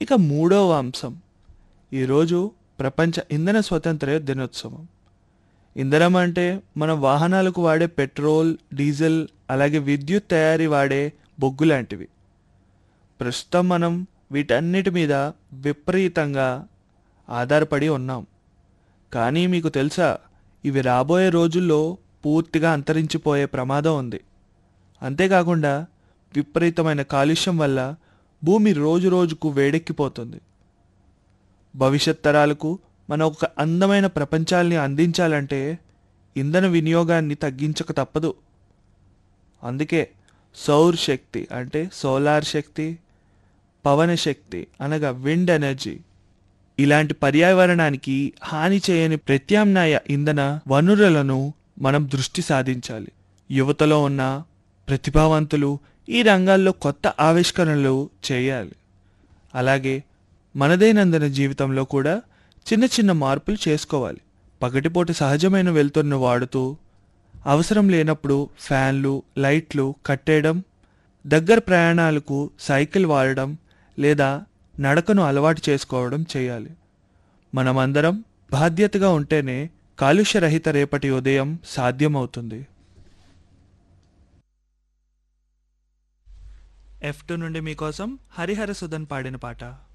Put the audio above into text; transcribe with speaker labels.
Speaker 1: ఇక మూడవ అంశం ఈరోజు ప్రపంచ ఇంధన స్వతంత్ర దినోత్సవం ఇంధనం అంటే మన వాహనాలకు వాడే పెట్రోల్ డీజిల్ అలాగే విద్యుత్ తయారీ వాడే బొగ్గు లాంటివి ప్రస్తుతం మనం వీటన్నిటి మీద విపరీతంగా ఆధారపడి ఉన్నాం కానీ మీకు తెలుసా ఇవి రాబోయే రోజుల్లో పూర్తిగా అంతరించిపోయే ప్రమాదం ఉంది అంతేకాకుండా విపరీతమైన కాలుష్యం వల్ల భూమి రోజు రోజుకు వేడెక్కిపోతుంది భవిష్యత్ తరాలకు మనం ఒక అందమైన ప్రపంచాల్ని అందించాలంటే ఇంధన వినియోగాన్ని తగ్గించక తప్పదు అందుకే సౌర్ శక్తి అంటే సోలార్ శక్తి పవన శక్తి అనగా విండ్ ఎనర్జీ ఇలాంటి పర్యావరణానికి హాని చేయని ప్రత్యామ్నాయ ఇంధన వనరులను మనం దృష్టి సాధించాలి యువతలో ఉన్న ప్రతిభావంతులు ఈ రంగాల్లో కొత్త ఆవిష్కరణలు చేయాలి అలాగే మనదైనందన జీవితంలో కూడా చిన్న చిన్న మార్పులు చేసుకోవాలి పగటిపూట సహజమైన వెలుతురును వాడుతూ అవసరం లేనప్పుడు ఫ్యాన్లు లైట్లు కట్టేయడం దగ్గర ప్రయాణాలకు సైకిల్ వాడడం లేదా నడకను అలవాటు చేసుకోవడం చేయాలి మనమందరం బాధ్యతగా ఉంటేనే కాలుష్యరహిత రేపటి ఉదయం సాధ్యమవుతుంది ఎఫ్ టూ నుండి మీకోసం హరిహర సుధన్ పాడిన పాట